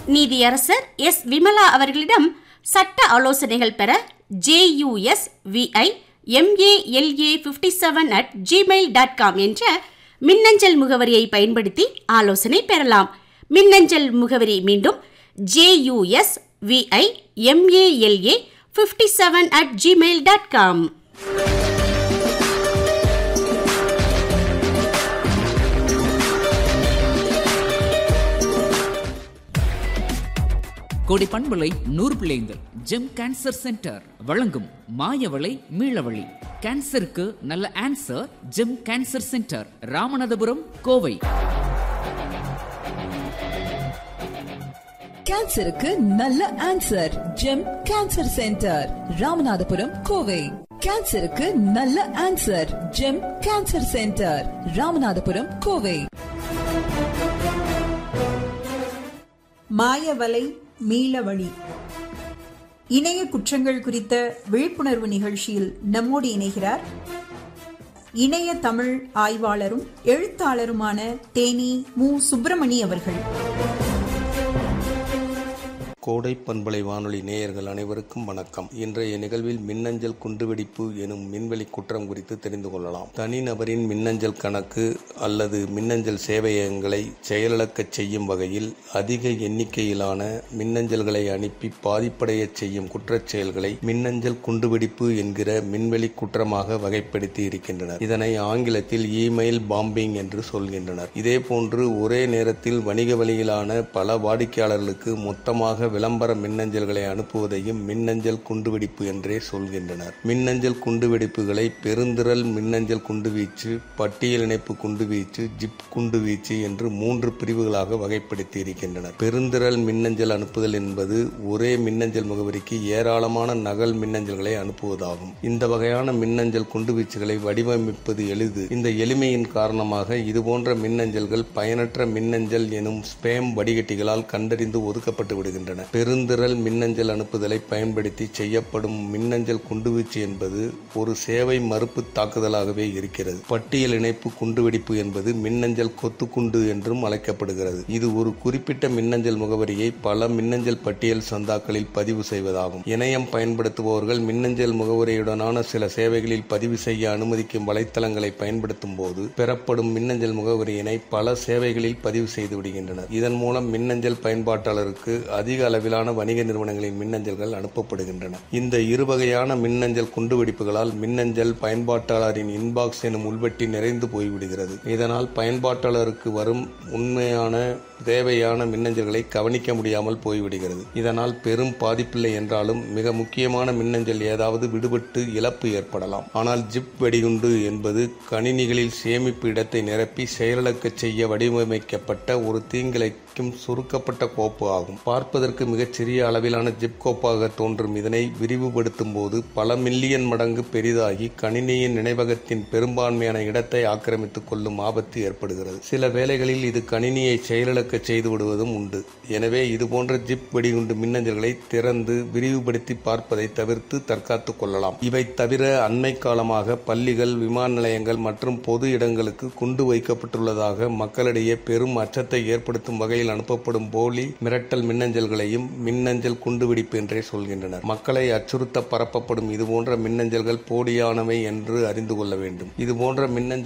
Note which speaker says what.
Speaker 1: நீதியரசர் எஸ் விமலா அவர்களிடம் சட்ட ஆலோசனைகள் பெற J U S V I M A L A fifty seven at Gmail dot com என்ற மின்னஞ்சல் முகவரியை பயன்படுத்தி ஆலோசனை பெறலாம் மின்னஞ்சல் முகவரி மீண்டும் J U S V I M A L A fifty seven at Gmail dot com
Speaker 2: கோடி பண்பலை நூறு பிள்ளைங்கள் ஜெம் கேன்சர் சென்டர் வழங்கும் மாயவளை மீளவழி கேன்சருக்கு நல்ல answer Gem cancer centre Ramanathapuram Kovai
Speaker 3: கேன்சருக்கு நல்ல answer Gem cancer centre Ramanathapuram Kovai கேன்சருக்கு நல்ல answer Gem cancer centre Ramanathapuram Kovai
Speaker 4: மாயவலை மீளவழி இணைய குற்றங்கள் குறித்த விழிப்புணர்வு நிகழ்ச்சியில் நம்மோடு இணைகிறார் இணைய தமிழ் ஆய்வாளரும் எழுத்தாளருமான தேனி மு சுப்பிரமணி அவர்கள்
Speaker 5: கோடை பண்பலை வானொலி நேயர்கள் அனைவருக்கும் வணக்கம் இன்றைய நிகழ்வில் மின்னஞ்சல் குண்டுவெடிப்பு எனும் மின்வெளி குற்றம் குறித்து தெரிந்து கொள்ளலாம் தனிநபரின் மின்னஞ்சல் கணக்கு அல்லது மின்னஞ்சல் சேவையகங்களை செயலிழக்கச் செய்யும் வகையில் அதிக எண்ணிக்கையிலான மின்னஞ்சல்களை அனுப்பி பாதிப்படையச் செய்யும் குற்றச் செயல்களை மின்னஞ்சல் குண்டுவெடிப்பு என்கிற மின்வெளி குற்றமாக வகைப்படுத்தி இருக்கின்றனர் இதனை ஆங்கிலத்தில் இமெயில் பாம்பிங் என்று சொல்கின்றனர் இதேபோன்று ஒரே நேரத்தில் வணிக வழியிலான பல வாடிக்கையாளர்களுக்கு மொத்தமாக விளம்பர மின்னஞ்சல்களை அனுப்புவதையும் மின்னஞ்சல் குண்டுவெடிப்பு என்றே சொல்கின்றனர் மின்னஞ்சல் குண்டுவெடிப்புகளை பெருந்திரள் மின்னஞ்சல் குண்டுவீச்சு பட்டியல் இணைப்பு குண்டுவீச்சு ஜிப் குண்டுவீச்சு என்று மூன்று பிரிவுகளாக வகைப்படுத்தி இருக்கின்றனர் பெருந்திரள் மின்னஞ்சல் அனுப்புதல் என்பது ஒரே மின்னஞ்சல் முகவரிக்கு ஏராளமான நகல் மின்னஞ்சல்களை அனுப்புவதாகும் இந்த வகையான மின்னஞ்சல் குண்டுவீச்சுகளை வடிவமைப்பது எளிது இந்த எளிமையின் காரணமாக இதுபோன்ற மின்னஞ்சல்கள் பயனற்ற மின்னஞ்சல் எனும் ஸ்பேம் வடிகட்டிகளால் கண்டறிந்து ஒதுக்கப்பட்டு விடுகின்றன பெருந்திரள் மின்னஞ்சல் அனுப்புதலை பயன்படுத்தி செய்யப்படும் மின்னஞ்சல் குண்டுவீச்சு என்பது ஒரு சேவை மறுப்பு தாக்குதலாகவே இருக்கிறது பட்டியல் இணைப்பு குண்டுவெடிப்பு என்பது மின்னஞ்சல் கொத்துக்குண்டு என்றும் அழைக்கப்படுகிறது இது ஒரு குறிப்பிட்ட மின்னஞ்சல் முகவரியை பல மின்னஞ்சல் பட்டியல் சந்தாக்களில் பதிவு செய்வதாகும் இணையம் பயன்படுத்துபவர்கள் மின்னஞ்சல் முகவரியுடனான சில சேவைகளில் பதிவு செய்ய அனுமதிக்கும் வலைத்தளங்களை பயன்படுத்தும் போது பெறப்படும் மின்னஞ்சல் முகவரியினை பல சேவைகளில் பதிவு செய்து விடுகின்றனர் இதன் மூலம் மின்னஞ்சல் பயன்பாட்டாளருக்கு அதிக அளவிலான வணிக நிறுவனங்களின் மின்னஞ்சல்கள் அனுப்பப்படுகின்றன இந்த இருவகையான மின்னஞ்சல் குண்டுவெடிப்புகளால் மின்னஞ்சல் பயன்பாட்டாளரின் இன்பாக்ஸ் எனும் உள்வெட்டி நிறைந்து போய்விடுகிறது இதனால் பயன்பாட்டாளருக்கு வரும் உண்மையான தேவையான மின்னஞ்சல்களை கவனிக்க முடியாமல் போய்விடுகிறது இதனால் பெரும் பாதிப்பில்லை என்றாலும் மிக முக்கியமான மின்னஞ்சல் ஏதாவது விடுபட்டு இழப்பு ஏற்படலாம் ஆனால் ஜிப் வெடிகுண்டு என்பது கணினிகளில் சேமிப்பு இடத்தை நிரப்பி செயலிழக்கச் செய்ய வடிவமைக்கப்பட்ட ஒரு தீங்கிழைக்கும் சுருக்கப்பட்ட கோப்பு ஆகும் பார்ப்பதற்கு மிகச் சிறிய அளவிலான ஜிப் கோப்பாக தோன்றும் இதனை விரிவுபடுத்தும் போது பல மில்லியன் மடங்கு பெரிதாகி கணினியின் நினைவகத்தின் பெரும்பான்மையான இடத்தை ஆக்கிரமித்துக் கொள்ளும் ஆபத்து ஏற்படுகிறது சில வேளைகளில் இது கணினியை செயலிழக்க செய்து விடுவதும் உண்டு எனவே இதுபோன்ற ஜிப் வெடிகுண்டு மின்னஞ்சல்களை திறந்து விரிவுபடுத்தி பார்ப்பதை தவிர்த்து தற்காத்துக் கொள்ளலாம் இவை தவிர அண்மை காலமாக பள்ளிகள் விமான நிலையங்கள் மற்றும் பொது இடங்களுக்கு குண்டு வைக்கப்பட்டுள்ளதாக மக்களிடையே பெரும் அச்சத்தை ஏற்படுத்தும் வகையில் அனுப்பப்படும் போலி மிரட்டல் மின்னஞ்சல்களையும் மின்னஞ்சல் குண்டுவெடிப்பு என்றே சொல்கின்றனர் மக்களை அச்சுறுத்த பரப்பப்படும் இதுபோன்ற மின்னஞ்சல்கள் போலியானவை என்று அறிந்து கொள்ள வேண்டும் இதுபோன்ற மின்னஞ்சல்